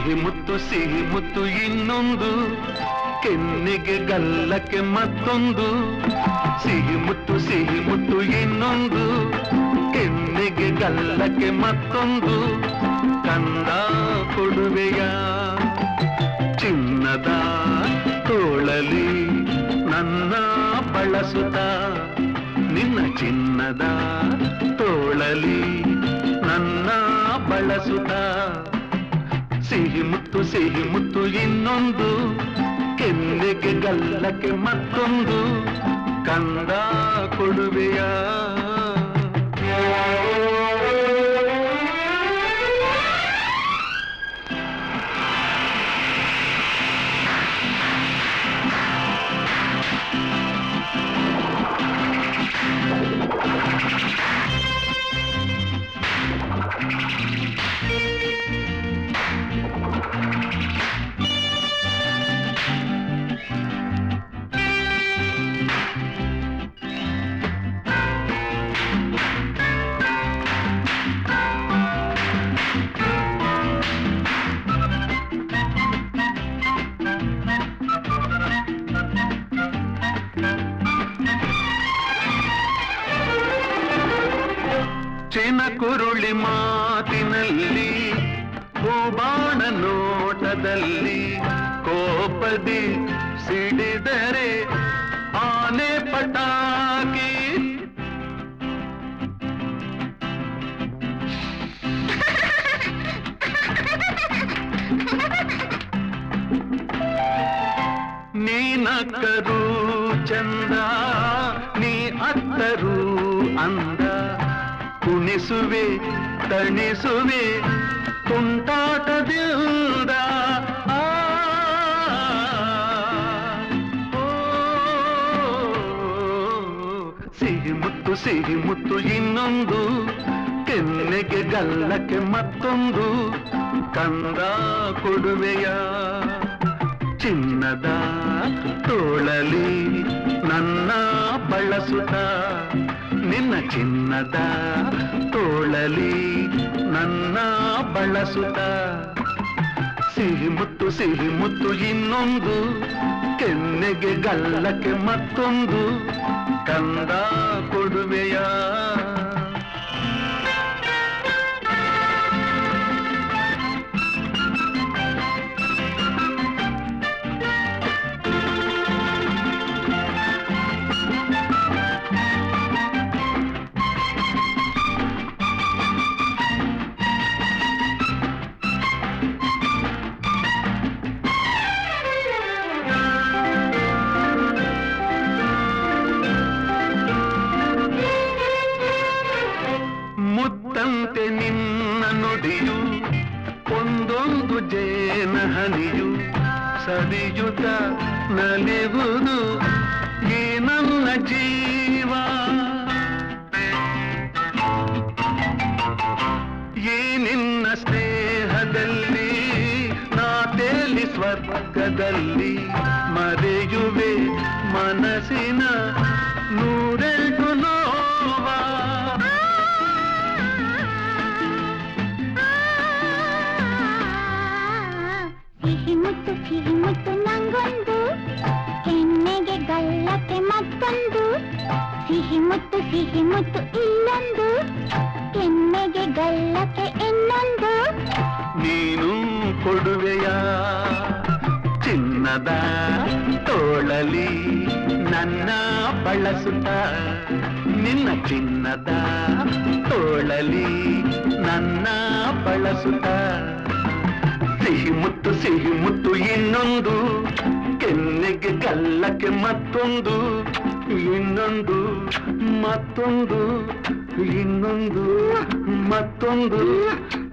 ಸಿಹಿ ಮುತ್ತು ಸಿಹಿ ಮುತ್ತು ಇನ್ನೊಂದು ಕೆನ್ನೆಗೆ ಗಲ್ಲಕ್ಕೆ ಮತ್ತೊಂದು ಸಿಹಿ ಮುತ್ತು ಸಿಹಿ ಮುತ್ತು ಇನ್ನೊಂದು ಕೆನ್ನೆಗೆ ಗಲ್ಲಕ್ಕೆ ಮತ್ತೊಂದು ಕಂದ ಕೊಡುವೆಯ ಚಿನ್ನದ ತೋಳಲಿ ನನ್ನ ಬಳಸುತ್ತ ನಿನ್ನ ಚಿನ್ನದ ತೋಳಲಿ ನನ್ನ ಬಳಸುತ್ತ ಸಿಹಿ ಮುತ್ತು ಸಿಹಿ ಮುತ್ತು ಇನ್ನೊಂದು ಕೆನ್ನೆಗೆ ಗಲ್ಲಕ್ಕೆ ಮತ್ತೊಂದು ಕಂದ ಕೊಡುವೆಯ ಚಿನಕುರುಳಿ ಮಾತಿನಲ್ಲಿ ಹೂಬಾಣ ನೋಟದಲ್ಲಿ ಕೋಪದಿ ಸಿಡಿದರೆ ಆನೆ ಪಟಾಕಿ ನೀನಕ್ಕರು ಚಂದ ನೀ ಅತ್ತರು ಅಂದ ಕುಣಿಸುವೆ ತಣಿಸುವೆ ತುಂಟಾಟದಿಂದ ಆ, ಓ, ಸಿಹಿ ಮುತ್ತು ಸಿಹಿ ಮುತ್ತು ಇನ್ನೊಂದು ಕೆನ್ನೆಗೆ ಗಲ್ಲಕ್ಕೆ ಮತ್ತೊಂದು ಕಂದ ಕೊಡುವೆಯ ಚಿನ್ನದ ತೋಳಲಿ ನನ್ನ ಬಳಸುತ್ತ ನಿನ್ನ ಚಿನ್ನದ ತೋಳಲಿ ನನ್ನ ಬಳಸುತ್ತ ಸಿಹಿ ಮುತ್ತು ಸಿಹಿ ಮುತ್ತು ಇನ್ನೊಂದು ಕೆನ್ನೆಗೆ ಗಲ್ಲಕ್ಕೆ ಮತ್ತೊಂದು ಕಂದ ಕೊಡುವೆಯ ಮುತ್ತಂತೆ ನಿನ್ನ ನುಡಿಯು ಒಂದೊಂದು ಜೇನ ಹನಿಯು ಸರಿಯುತ ನಲಿವುದು ಈ ನನ್ನ ಜೀವ ಈ ನಿನ್ನ ಸ್ನೇಹದಲ್ಲಿ ನಾ ತೇಲಿ ಸ್ವರ್ಗದಲ್ಲಿ ಮರೆಯುವೆ ಮನಸ್ಸಿನ ನೂರೆಂಟು ನೋವಾ ಸಿಹಿ ಮುತ್ತು ಸಿಹಿ ಮುತ್ತು ನಂಗೊಂದು ಕೆನ್ನೆಗೆ ಗಲ್ಲಕ್ಕೆ ಮತ್ತೊಂದು ಸಿಹಿ ಮುತ್ತು ಸಿಹಿ ಮುತ್ತು ಇಲ್ಲೊಂದು ಕೆನ್ನೆಗೆ ಗಲ್ಲಕ್ಕೆ ಇನ್ನೊಂದು ನೀನು ಕೊಡುವೆಯ ಚಿನ್ನದ ತೋಳಲಿ ನನ್ನ ಬಳಸುತ್ತ ನಿನ್ನ ಚಿನ್ನದ ತೋಳಲಿ ನನ್ನ ಬಳಸುತ್ತ ಸಿಹಿ ಮುತ್ತು ಸಿಹಿ ಮುತ್ತು ಇನ್ನೊಂದು ಕೆನ್ನೆಗೆ ಗಲ್ಲಕ್ಕೆ ಮತ್ತೊಂದು ಇನ್ನೊಂದು ಮತ್ತೊಂದು ಇನ್ನೊಂದು ಮತ್ತೊಂದು